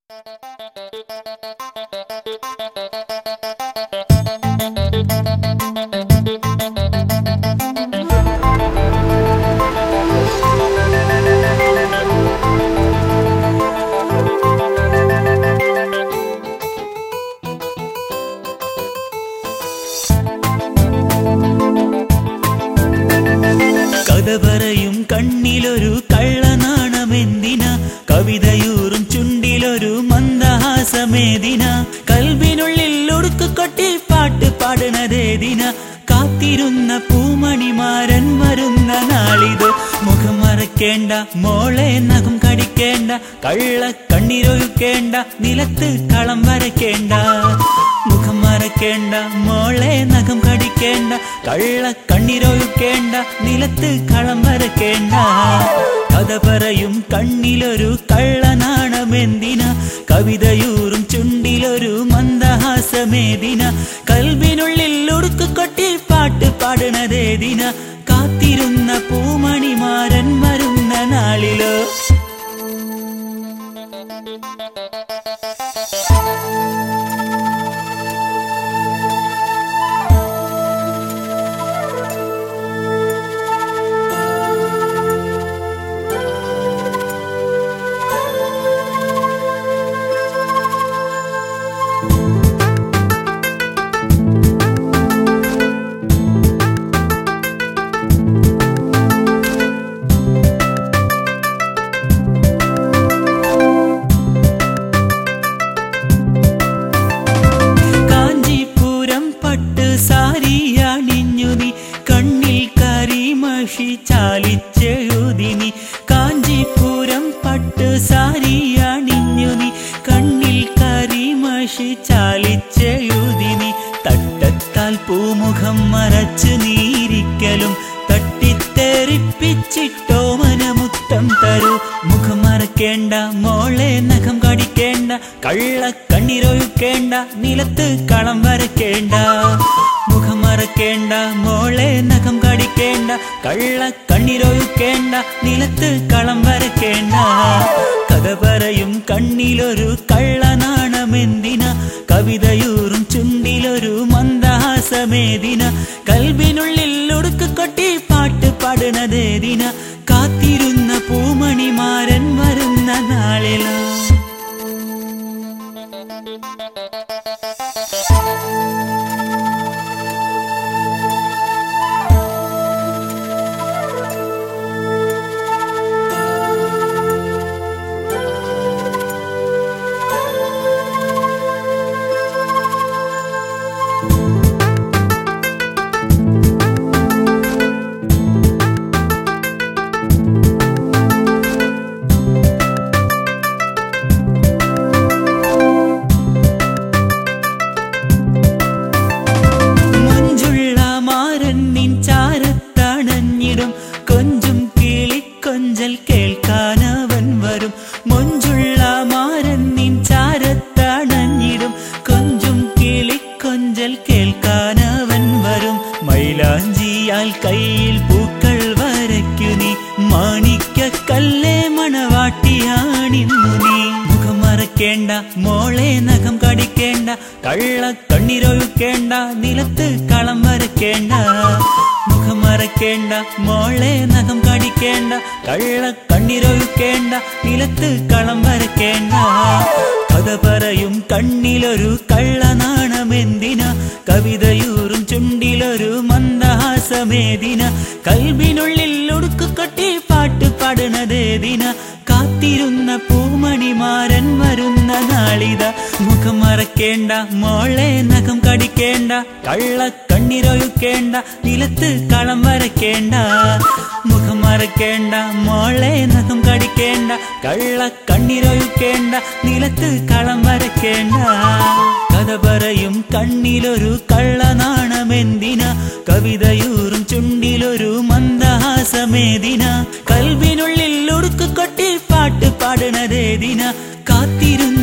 കഥ പറയും കണ്ണിലൊരു കള്ളനാണമെന്തിന കവിതയൂറും ചുണ്ടിലൊരു മന്ദഹാസമേതിന കൽവിനുള്ളിൽ ഒടുക്കു കൊട്ടി പാട്ട് പാടുന്നതേതിന കാത്തിരുന്ന പൂമണിമാരൻ വരുന്ന നാളിത് മുഖം മറക്കേണ്ട മോളെ നഖം കടിക്കേണ്ട കള്ള കണ്ണീരൊഴുക്കേണ്ട നിലത്ത് കളം വരയ്ക്കേണ്ട മുഖം മറക്കേണ്ട മോളെ നഖം കടിക്കേണ്ട കള്ള കണ്ണീരൊഴുക്കേണ്ട നിലത്ത് കളം വരയ്ക്കേണ്ട കഥ പറയും കണ്ണിലൊരു കള്ളനാണമെന്തിന കവിതയൂറും ചുണ്ടിലൊരു മന്ദഹാസമേതിന കൽവിനുള്ളിൽ ഒടുക്കു കൊട്ടി പാട്ട് പാടുന്നതേതിന കാത്തിരുന്ന പൂമണിമാരൻ വരുന്ന നാളിലോ കാഞ്ചീപുരം പട്ട് സാരിയണിഞ്ഞു നീ കണ്ണിൽ കരിമഷി ചാലിച്ചെഴുതി നീ കാഞ്ചീപുരം പട്ട് സാരിയണിഞ്ഞു നീ കണ്ണിൽ കരിമഷി ചാലിച്ചെഴുതി നീ തട്ടത്താൽ പൂമുഖം മറച്ചു നീരിക്കലും തട്ടിത്തെറിപ്പിച്ചിട്ടോ മനമുത്തം തരൂ മുഖം മറക്കേണ്ട മോളെ നഖം കടിക്കേണ്ട കള്ള കണ്ണീരൊഴുക്കേണ്ട നിലത്ത് കളം വരയ്ക്കേണ്ട മുഖം മറക്കേണ്ട മോളെ നഖം കടിക്കേണ്ട കള്ള കണ്ണീരൊഴുക്കേണ്ട നിലത്ത് കളം വരയ്ക്കേണ്ട കഥ പറയും കണ്ണിലൊരു കള്ളനാണമെന്തിന കവിതയൂറും ചുണ്ടിലൊരു മന്ദഹാസമേതിന കൽവിനുള്ളിൽ ഒടുക്കു കൊട്ടി പാട്ട് പാടുന്നതേതിന കാത്തിരുന്ന പൂമണിമാരൻ വരുന്ന നാളിലോ മഞ്ചുള്ള മാരൻ നിൻ ചാരത്തണഞ്ഞിടും കൊഞ്ചും കിളിക്കൊഞ്ചൽ കേൾക്കാനവൻ വരും മൊഞ്ചുള്ള മാരൻ നിൻ ചാരത്തണഞ്ഞിടും കൊഞ്ചും കിളിക്കൊഞ്ചൽ കേൾക്കാനവൻ വരും മൈലാഞ്ചിയാൽ കയ്യിൽ പൂക്കൾ വരയ്ക്കു നീ മാണിക്ക കല്ലേ മണവാട്ടിയാണിന്നു നീ മുഖം മറക്കേണ്ട മോളെ നഖം കടിക്കേണ്ട കള്ള കണ്ണീരൊഴുക്കേണ്ട നിലത്ത് കളം വരയ്ക്കേണ്ട മുഖം മറക്കേണ്ട മോളെ നഖം കടിക്കേണ്ട കള്ള കണ്ണീരൊഴുക്കേണ്ട നിലത്ത് കളം വരയ്ക്കേണ്ട കഥ പറയും കണ്ണിലൊരു കള്ളനാണമെന്തിന കവിതയൂറും ചുണ്ടിലൊരു മന്ദഹാസമേതിന കൽവിനുള്ളിൽ ഒടുക്കു കൊട്ടി പാട്ട് പാടുന്നതേതിന കാത്തിരുന്ന പൂമണിമാരൻ വരുന്ന നാളിത മുഖം മറക്കേണ്ട മോളെ നഖം കടിക്കേണ്ട കള്ള കണ്ണീരൊഴുക്കേണ്ട നിലത്ത് കളം വരയ്ക്കേണ്ട മുഖം മറക്കേണ്ട മോളെ നഖം കടിക്കേണ്ട കള്ള കണ്ണീരൊഴുക്കേണ്ട നിലത്ത് കളം വരയ്ക്കേണ്ട കഥ പറയും കണ്ണിലൊരു കള്ളനാണമെന്തിന കവിതയൂറും ചുണ്ടിലൊരു മന്ദഹാസമേതിന കൽവിനുള്ളിൽ ഒടുക്കു കൊട്ടി പാട്ട് പാടുന്നതേതിന കാത്തിരുന്ന